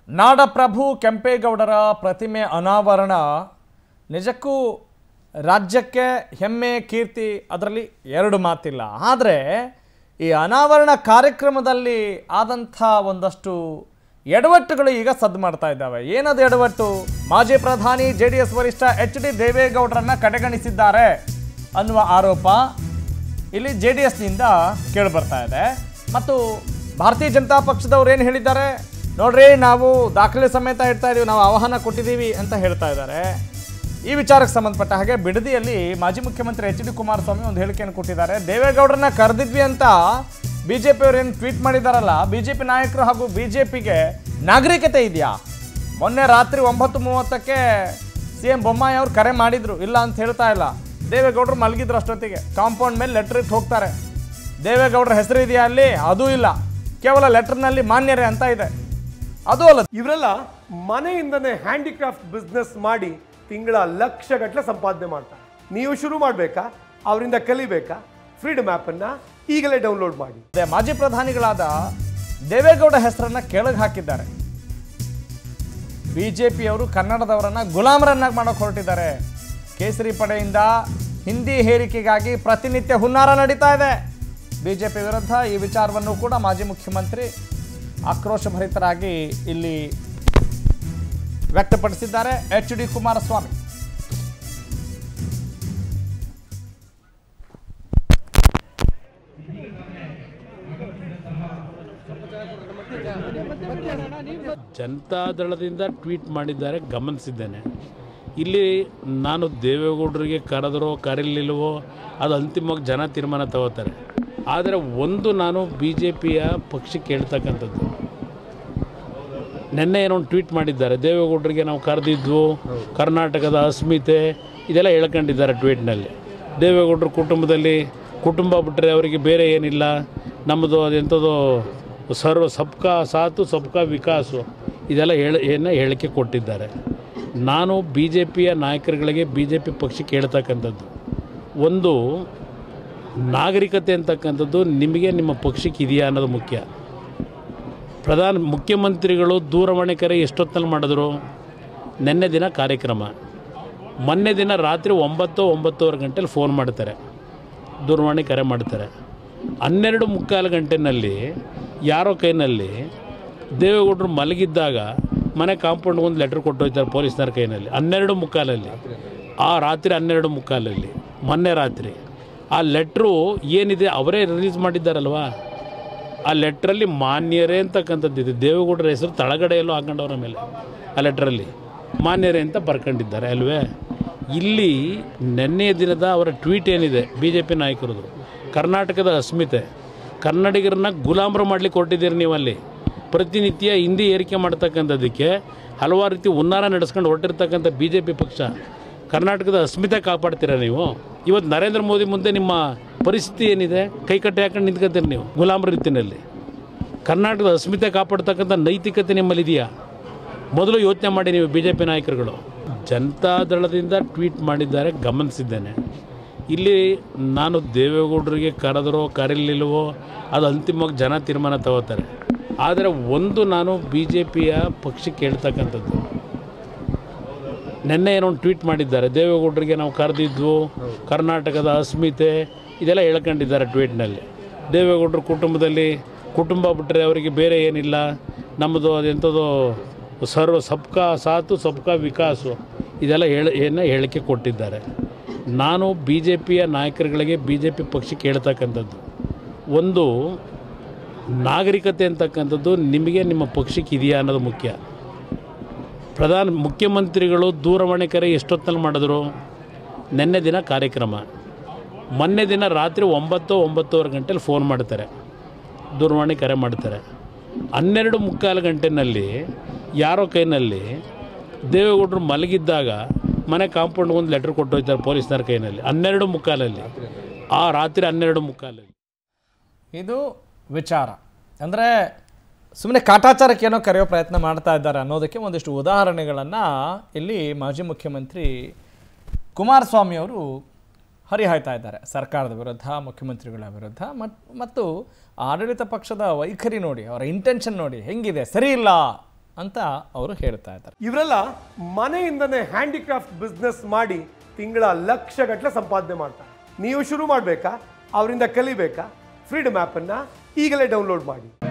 ನಾಡಪ್ರಭು ಕೆಂಪೇಗೌಡರ ಪ್ರತಿಮೆ ಅನಾವರಣ ನಿಜಕ್ಕೂ ರಾಜ್ಯಕ್ಕೆ ಹೆಮ್ಮೆ ಕೀರ್ತಿ ಅದರಲ್ಲಿ ಎರಡು ಮಾತಿಲ್ಲ ಆದರೆ ಈ ಅನಾವರಣ ಕಾರ್ಯಕ್ರಮದಲ್ಲಿ ಆದಂಥ ಒಂದಷ್ಟು ಎಡವಟ್ಟುಗಳು ಈಗ ಸದ್ದು ಮಾಡ್ತಾ ಇದ್ದಾವೆ ಏನದು ಎಡವಟ್ಟು ಮಾಜಿ ಪ್ರಧಾನಿ ಜೆ ಡಿ ಎಸ್ ವರಿಷ್ಠ ಎಚ್ ಡಿ ದೇವೇಗೌಡರನ್ನ ಕಡೆಗಣಿಸಿದ್ದಾರೆ ಅನ್ನುವ ಆರೋಪ ಇಲ್ಲಿ ಜೆ ಡಿ ಎಸ್ನಿಂದ ಕೇಳಿಬರ್ತಾ ಇದೆ ಮತ್ತು ಭಾರತೀಯ ಜನತಾ ಪಕ್ಷದವ್ರು ಏನು ಹೇಳಿದ್ದಾರೆ ನೋಡ್ರಿ ನಾವು ದಾಖಲೆ ಸಮೇತ ಇಡ್ತಾ ಇದೀವಿ ನಾವು ಆಹ್ವಾನ ಕೊಟ್ಟಿದ್ದೀವಿ ಅಂತ ಹೇಳ್ತಾ ಇದ್ದಾರೆ ಈ ವಿಚಾರಕ್ಕೆ ಸಂಬಂಧಪಟ್ಟ ಹಾಗೆ ಬಿಡದಿಯಲ್ಲಿ ಮಾಜಿ ಮುಖ್ಯಮಂತ್ರಿ ಎಚ್ ಡಿ ಕುಮಾರಸ್ವಾಮಿ ಒಂದು ಹೇಳಿಕೆಯನ್ನು ಕೊಟ್ಟಿದ್ದಾರೆ ದೇವೇಗೌಡರನ್ನ ಕರೆದಿದ್ವಿ ಅಂತ ಬಿ ಜೆ ಪಿಯವ್ರು ಏನು ಟ್ವೀಟ್ ಮಾಡಿದಾರಲ್ಲ ಬಿ ಜೆ ಪಿ ನಾಯಕರು ಹಾಗೂ ಬಿ ಜೆ ಪಿಗೆ ನಾಗರಿಕತೆ ಇದೆಯಾ ಮೊನ್ನೆ ರಾತ್ರಿ ಒಂಬತ್ತು ಮೂವತ್ತಕ್ಕೆ ಸಿ ಎಂ ಬೊಮ್ಮಾಯಿ ಅವ್ರು ಕರೆ ಮಾಡಿದ್ರು ಇಲ್ಲ ಅಂತ ಹೇಳ್ತಾ ಇಲ್ಲ ದೇವೇಗೌಡರು ಮಲಗಿದ್ರು ಅಷ್ಟೊತ್ತಿಗೆ ಕಾಂಪೌಂಡ್ ಮೇಲೆ ಲೆಟರ್ ಇಟ್ಟು ಹೋಗ್ತಾರೆ ದೇವೇಗೌಡರ ಹೆಸರು ಇದೆಯಾ ಅಲ್ಲಿ ಅದೂ ಇಲ್ಲ ಕೇವಲ ಲೆಟರ್ನಲ್ಲಿ ಮಾನ್ಯರೇ ಅಂತ ಇದೆ ಅದು ಅಲ್ಲ ಇವರೆಲ್ಲ ಮನೆಯಿಂದನೇ ಹ್ಯಾಂಡಿಕ್ರಾಫ್ಟ್ ಬಿಸ್ನೆಸ್ ಮಾಡಿ ತಿಂಗಳ ಲಕ್ಷ ಗಟ್ಟಲೆ ಸಂಪಾದನೆ ಮಾಡ್ತಾರೆ ನೀವು ಶುರು ಮಾಡಬೇಕಾ ಅವರಿಂದ ಕಲಿಬೇಕಾ ಫ್ರೀಡಮ್ ಆ್ಯಪನ್ನು ಈಗಲೇ ಡೌನ್ಲೋಡ್ ಮಾಡಿ ಅದೇ ಮಾಜಿ ಪ್ರಧಾನಿಗಳಾದ ದೇವೇಗೌಡ ಹೆಸರನ್ನ ಕೆಳಗೆ ಹಾಕಿದ್ದಾರೆ ಬಿಜೆಪಿಯವರು ಕನ್ನಡದವರನ್ನ ಗುಲಾಮರನ್ನಾಗಿ ಮಾಡೋಕೆ ಹೊರಟಿದ್ದಾರೆ ಕೇಸರಿ ಪಡೆಯಿಂದ ಹಿಂದಿ ಹೇರಿಕೆಗಾಗಿ ಪ್ರತಿನಿತ್ಯ ಹುನ್ನಾರ ನಡೀತಾ ಇದೆ ಬಿಜೆಪಿ ವಿರುದ್ಧ ಈ ವಿಚಾರವನ್ನು ಕೂಡ ಮಾಜಿ ಮುಖ್ಯಮಂತ್ರಿ ಆಕ್ರೋಶಭರಿತರಾಗಿ ಇಲ್ಲಿ ವ್ಯಕ್ತಪಡಿಸಿದ್ದಾರೆ ಎಚ್ ಡಿ ಕುಮಾರಸ್ವಾಮಿ ಜನತಾದಳದಿಂದ ಟ್ವೀಟ್ ಮಾಡಿದ್ದಾರೆ ಗಮನಿಸಿದ್ದೇನೆ ಇಲ್ಲಿ ನಾನು ದೇವೇಗೌಡರಿಗೆ ಕರೆದರೋ ಕರೀಲಿಲ್ವೋ ಅದು ಅಂತಿಮವಾಗಿ ಜನ ತೀರ್ಮಾನ ತಗೋತಾರೆ ಆದರೆ ಒಂದು ನಾನು ಬಿ ಜೆ ಪಿಯ ಪಕ್ಷಕ್ಕೆ ಹೇಳ್ತಕ್ಕಂಥದ್ದು ನಿನ್ನೆ ಏನೋ ಒಂದು ಟ್ವೀಟ್ ಮಾಡಿದ್ದಾರೆ ದೇವೇಗೌಡರಿಗೆ ನಾವು ಕರೆದಿದ್ವು ಕರ್ನಾಟಕದ ಅಸ್ಮಿತೆ ಇದೆಲ್ಲ ಹೇಳ್ಕೊಂಡಿದ್ದಾರೆ ಟ್ವೀಟ್ನಲ್ಲಿ ದೇವೇಗೌಡರ ಕುಟುಂಬದಲ್ಲಿ ಕುಟುಂಬ ಬಿಟ್ಟರೆ ಅವರಿಗೆ ಬೇರೆ ಏನಿಲ್ಲ ನಮ್ಮದು ಅದೆಂಥದ್ದು ಸರ್ವ ಸಬ್ಕಾ ಸಾತು ಸಬ್ಕಾ ವಿಕಾಸು ಇದೆಲ್ಲ ಹೇಳ ಏನ ಹೇಳಿಕೆ ಕೊಟ್ಟಿದ್ದಾರೆ ನಾನು ಬಿ ಜೆ ಪಿಯ ನಾಯಕರುಗಳಿಗೆ ಬಿ ಜೆ ಪಿ ಪಕ್ಷಕ್ಕೆ ಹೇಳ್ತಕ್ಕಂಥದ್ದು ಒಂದು ನಾಗರಿಕತೆ ಅಂತಕ್ಕಂಥದ್ದು ನಿಮಗೆ ನಿಮ್ಮ ಪಕ್ಷಕ್ಕೆ ಇದೆಯಾ ಅನ್ನೋದು ಮುಖ್ಯ ಪ್ರಧಾನ ಮುಖ್ಯಮಂತ್ರಿಗಳು ದೂರವಾಣಿ ಕರೆ ಎಷ್ಟೊತ್ತಲ್ಲಿ ಮಾಡಿದ್ರು ನಿನ್ನೆ ದಿನ ಕಾರ್ಯಕ್ರಮ ಮೊನ್ನೆ ದಿನ ರಾತ್ರಿ ಒಂಬತ್ತು ಒಂಬತ್ತುವರೆ ಗಂಟೆಲಿ ಫೋನ್ ಮಾಡ್ತಾರೆ ದೂರವಾಣಿ ಕರೆ ಮಾಡ್ತಾರೆ ಹನ್ನೆರಡು ಮುಕ್ಕಾಲು ಗಂಟೆನಲ್ಲಿ ಯಾರೋ ಕೈನಲ್ಲಿ ದೇವೇಗೌಡರು ಮಲಗಿದ್ದಾಗ ಮನೆ ಕಾಂಪೌಂಡ್ಗೆ ಒಂದು ಲೆಟ್ರ್ ಕೊಟ್ಟೋಯ್ತಾರೆ ಪೊಲೀಸ್ನವ್ರ ಕೈನಲ್ಲಿ ಹನ್ನೆರಡು ಮುಕ್ಕಾಲಲ್ಲಿ ಆ ರಾತ್ರಿ ಹನ್ನೆರಡು ಮುಕ್ಕಾಲಲ್ಲಿ ಮೊನ್ನೆ ರಾತ್ರಿ ಆ ಲೆಟ್ರು ಏನಿದೆ ಅವರೇ ರಿಲೀಸ್ ಮಾಡಿದ್ದಾರಲ್ವಾ ಆ ಲೆಟ್ರಲ್ಲಿ ಮಾನ್ಯರೇ ಅಂತಕ್ಕಂಥದ್ದಿದೆ ದೇವೇಗೌಡರ ಹೆಸರು ತಳಗಡೆ ಎಲ್ಲೋ ಹಾಕೊಂಡವ್ರ ಮೇಲೆ ಆ ಲೆಟ್ರಲ್ಲಿ ಮಾನ್ಯರೇ ಅಂತ ಬರ್ಕೊಂಡಿದ್ದಾರೆ ಅಲ್ವೇ ಇಲ್ಲಿ ನಿನ್ನೆಯ ದಿನದ ಅವರ ಟ್ವೀಟ್ ಏನಿದೆ ಬಿ ಜೆ ಪಿ ನಾಯಕರದು ಕರ್ನಾಟಕದ ಅಸ್ಮಿತೆ ಕನ್ನಡಿಗರನ್ನ ಗುಲಾಮರು ಮಾಡ್ಲಿಕ್ಕೆ ಹೊರಟಿದ್ದೀರಿ ನೀವು ಅಲ್ಲಿ ಪ್ರತಿನಿತ್ಯ ಹಿಂದಿ ಏರಿಕೆ ಮಾಡ್ತಕ್ಕಂಥದ್ದಕ್ಕೆ ಹಲವಾರು ರೀತಿ ಹುನ್ನಾರ ನಡೆಸ್ಕೊಂಡು ಹೊರಟಿರ್ತಕ್ಕಂಥ ಬಿ ಜೆ ಪಿ ಪಕ್ಷ ಕರ್ನಾಟಕದ ಅಸ್ಮಿತೆ ಕಾಪಾಡ್ತೀರಾ ನೀವು ಇವತ್ತು ನರೇಂದ್ರ ಮೋದಿ ಮುಂದೆ ನಿಮ್ಮ ಪರಿಸ್ಥಿತಿ ಏನಿದೆ ಕೈ ಕಟ್ಟೆ ಹಾಕೊಂಡು ನಿಂತ್ಕೊತೀರಿ ನೀವು ಗುಲಾಮರ ರೀತಿಯಲ್ಲಿ ಕರ್ನಾಟಕದ ಅಸ್ಮಿತೆ ಕಾಪಾಡ್ತಕ್ಕಂಥ ನೈತಿಕತೆ ನಿಮ್ಮಲ್ಲಿ ಇದೆಯಾ ಮೊದಲು ಯೋಚನೆ ಮಾಡಿ ನೀವು ಬಿ ಜೆ ಪಿ ನಾಯಕರುಗಳು ಜನತಾದಳದಿಂದ ಟ್ವೀಟ್ ಮಾಡಿದ್ದಾರೆ ಗಮನಿಸಿದ್ದೇನೆ ಇಲ್ಲಿ ನಾನು ದೇವೇಗೌಡರಿಗೆ ಕರೆದರೋ ಕರೀಲಿಲ್ವೋ ಅದು ಅಂತಿಮವಾಗಿ ಜನ ತೀರ್ಮಾನ ತಗೋತಾರೆ ಆದರೆ ಒಂದು ನಾನು ಬಿ ಜೆ ಪಿಯ ಪಕ್ಷಕ್ಕೆ ಹೇಳ್ತಕ್ಕಂಥದ್ದು ನಿನ್ನೆ ಏನೋ ಒಂದು ಟ್ವೀಟ್ ಮಾಡಿದ್ದಾರೆ ದೇವೇಗೌಡರಿಗೆ ನಾವು ಕರೆದಿದ್ವು ಕರ್ನಾಟಕದ ಅಸ್ಮಿತೆ ಇದೆಲ್ಲ ಹೇಳ್ಕೊಂಡಿದ್ದಾರೆ ಟ್ವೀಟ್ನಲ್ಲಿ ದೇವೇಗೌಡರ ಕುಟುಂಬದಲ್ಲಿ ಕುಟುಂಬ ಬಿಟ್ಟರೆ ಅವರಿಗೆ ಬೇರೆ ಏನಿಲ್ಲ ನಮ್ಮದು ಅದೆಂಥದ್ದು ಸರ್ವ ಸಬ್ಕಾ ಸಾತು ಸಬ್ಕಾ ವಿಕಾಸು ಇದೆಲ್ಲ ಹೇಳ ಏನ ಹೇಳಿಕೆ ಕೊಟ್ಟಿದ್ದಾರೆ ನಾನು ಬಿ ಜೆ ಪಿಯ ನಾಯಕರುಗಳಿಗೆ ಬಿ ಜೆ ಪಿ ಪಕ್ಷಕ್ಕೆ ಹೇಳ್ತಕ್ಕಂಥದ್ದು ಒಂದು ನಾಗರಿಕತೆ ಅಂತಕ್ಕಂಥದ್ದು ನಿಮಗೆ ನಿಮ್ಮ ಪಕ್ಷಕ್ಕೆ ಇದೆಯಾ ಅನ್ನೋದು ಮುಖ್ಯ ಪ್ರಧಾನ ಮುಖ್ಯಮಂತ್ರಿಗಳು ದೂರವಾಣಿ ಕರೆ ಎಷ್ಟೊತ್ತಲ್ಲಿ ಮಾಡಿದ್ರು ನಿನ್ನೆ ದಿನ ಕಾರ್ಯಕ್ರಮ ಮೊನ್ನೆ ದಿನ ರಾತ್ರಿ ಒಂಬತ್ತು ಒಂಬತ್ತುವರೆ ಗಂಟೆಲಿ ಫೋನ್ ಮಾಡ್ತಾರೆ ದೂರವಾಣಿ ಕರೆ ಮಾಡ್ತಾರೆ ಹನ್ನೆರಡು ಮುಕ್ಕಾಲು ಗಂಟೆನಲ್ಲಿ ಯಾರೋ ಕೈನಲ್ಲಿ ದೇವೇಗೌಡರು ಮಲಗಿದ್ದಾಗ ಮನೆ ಕಾಂಪೌಂಡ್ಗೆ ಒಂದು ಲೆಟ್ರ್ ಕೊಟ್ಟೋಯ್ತಾರೆ ಪೊಲೀಸ್ನವ್ರ ಕೈನಲ್ಲಿ ಹನ್ನೆರಡು ಮುಕ್ಕಾಲಲ್ಲಿ ಆ ರಾತ್ರಿ ಹನ್ನೆರಡು ಮುಕ್ಕಾಲಲ್ಲಿ ಇದು ವಿಚಾರ ಅಂದರೆ ಸುಮ್ಮನೆ ಕಾಟಾಚಾರಕ್ಕೆ ಏನೋ ಕರೆಯೋ ಪ್ರಯತ್ನ ಮಾಡ್ತಾ ಇದ್ದಾರೆ ಅನ್ನೋದಕ್ಕೆ ಒಂದಿಷ್ಟು ಉದಾಹರಣೆಗಳನ್ನು ಇಲ್ಲಿ ಮಾಜಿ ಮುಖ್ಯಮಂತ್ರಿ ಕುಮಾರಸ್ವಾಮಿ ಅವರು ಹರಿಹಾಯ್ತಾ ಇದ್ದಾರೆ ಸರ್ಕಾರದ ವಿರುದ್ಧ ಮುಖ್ಯಮಂತ್ರಿಗಳ ವಿರುದ್ಧ ಮತ್ ಮತ್ತು ಆಡಳಿತ ಪಕ್ಷದ ವೈಖರಿ ನೋಡಿ ಅವರ ಇಂಟೆನ್ಷನ್ ನೋಡಿ ಹೆಂಗಿದೆ ಸರಿ ಇಲ್ಲ ಅಂತ ಅವರು ಹೇಳ್ತಾ ಇದ್ದಾರೆ ಇವರೆಲ್ಲ ಮನೆಯಿಂದನೇ ಹ್ಯಾಂಡಿಕ್ರಾಫ್ಟ್ ಬಿಸ್ನೆಸ್ ಮಾಡಿ ತಿಂಗಳ ಲಕ್ಷಗಟ್ಟಲೆ ಸಂಪಾದನೆ ಮಾಡ್ತಾರೆ ನೀವು ಶುರು ಮಾಡಬೇಕಾ ಅವರಿಂದ ಕಲಿಬೇಕಾ ಫ್ರೀಡಮ್ ಆ್ಯಪನ್ನು ಈಗಲೇ ಡೌನ್ಲೋಡ್ ಮಾಡಿ